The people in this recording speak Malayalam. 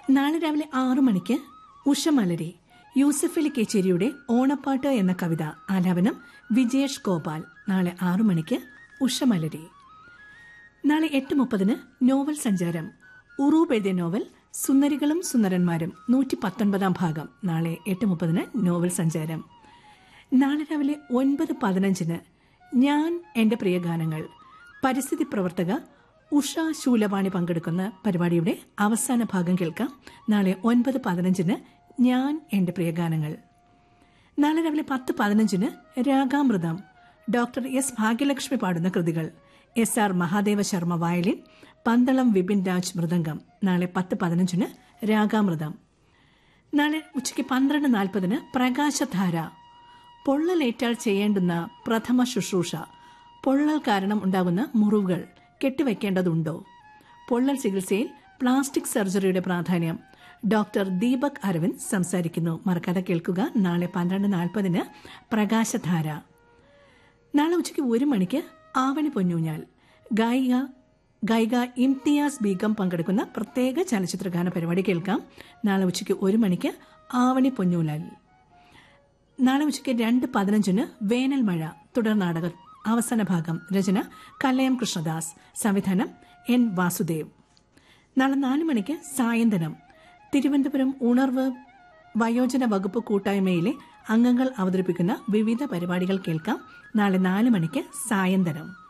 നാളെ രാവിലെ ആറു മണിക്ക് ഉഷമലരി യൂസഫലി കേച്ചേരിയുടെ ഓണപ്പാട്ട് എന്ന കവിത ആലാപനം വിജേഷ് ഗോപാൽ നാളെ ആറു മണിക്ക് ഉഷമലരി നാളെ എട്ട് മുപ്പതിന് നോവൽ സഞ്ചാരം ഉറൂബ് എഴുതിയ നോവൽ സുന്ദരികളും സുന്ദരന്മാരും നൂറ്റി പത്തൊൻപതാം ഭാഗം നാളെ എട്ട് മുപ്പതിന് നോവൽ സഞ്ചാരം നാളെ രാവിലെ ഒൻപത് പതിനഞ്ചിന് ഞാൻ എന്റെ പ്രിയ ഗാനങ്ങൾ പരിസ്ഥിതി പ്രവർത്തക ഉഷ ശൂലവാണി പങ്കെടുക്കുന്ന പരിപാടിയുടെ അവസാന ഭാഗം കേൾക്കാം നാളെ ഒൻപത് പതിനഞ്ചിന് ഞാൻ എന്റെ പ്രിയ ഗാനങ്ങൾ നാളെ രാവിലെ പത്ത് പതിനഞ്ചിന് രാഗാമൃതം ഡോക്ടർ എസ് ഭാഗ്യലക്ഷ്മി പാടുന്ന കൃതികൾ S R Mahadeva Sharma violin Pandalam Vipin Raj മൃദംഗം നാളെ പത്ത് പതിനഞ്ചിന് രാഗാമൃതം നാളെ ഉച്ചയ്ക്ക് പന്ത്രണ്ട് നാൽപ്പതിന് പ്രകാശധാര പൊള്ളലേറ്റാൽ ചെയ്യേണ്ടുന്ന പ്രഥമ ശുശ്രൂഷ പൊള്ളൽ കാരണം ഉണ്ടാകുന്ന മുറിവുകൾ കെട്ടിവെക്കേണ്ടതുണ്ടോ പൊള്ളൽ ചികിത്സയിൽ പ്ലാസ്റ്റിക് സർജറിയുടെ പ്രാധാന്യം ഡോക്ടർ ദീപക് അരവിന്ദ് സംസാരിക്കുന്നു മറക്കാതെ കേൾക്കുക നാളെ പന്ത്രണ്ട് നാൽപ്പതിന് പ്രകാശധാര നാളെ ഉച്ചയ്ക്ക് ഒരു മണിക്ക് ആവണി പൊന്നൂഞ്ഞാൽ ഗായിക ഗായിക ഇംതിയാസ് ബീഗം പങ്കെടുക്കുന്ന പ്രത്യേക ചലച്ചിത്രഗാന പരിപാടി കേൾക്കാം നാളെ ഉച്ചയ്ക്ക് ഒരു മണിക്ക് ആവണി പൊന്നൂലാൽ നാളെ ഉച്ചയ്ക്ക് രണ്ട് പതിനഞ്ചിന് വേനൽ മഴ തുടർ നാടകം അവസാന ഭാഗം രചന കല്ലയം കൃഷ്ണദാസ് സംവിധാനം എൻ വാസുദേവ് നാളെ നാല് മണിക്ക് സായന്തനം തിരുവനന്തപുരം ഉണർവ് വയോജന വകുപ്പ് കൂട്ടായ്മയിലെ അംഗങ്ങൾ അവതരിപ്പിക്കുന്ന വിവിധ പരിപാടികൾ കേൾക്കാം നാളെ നാല് മണിക്ക് സായന്തനം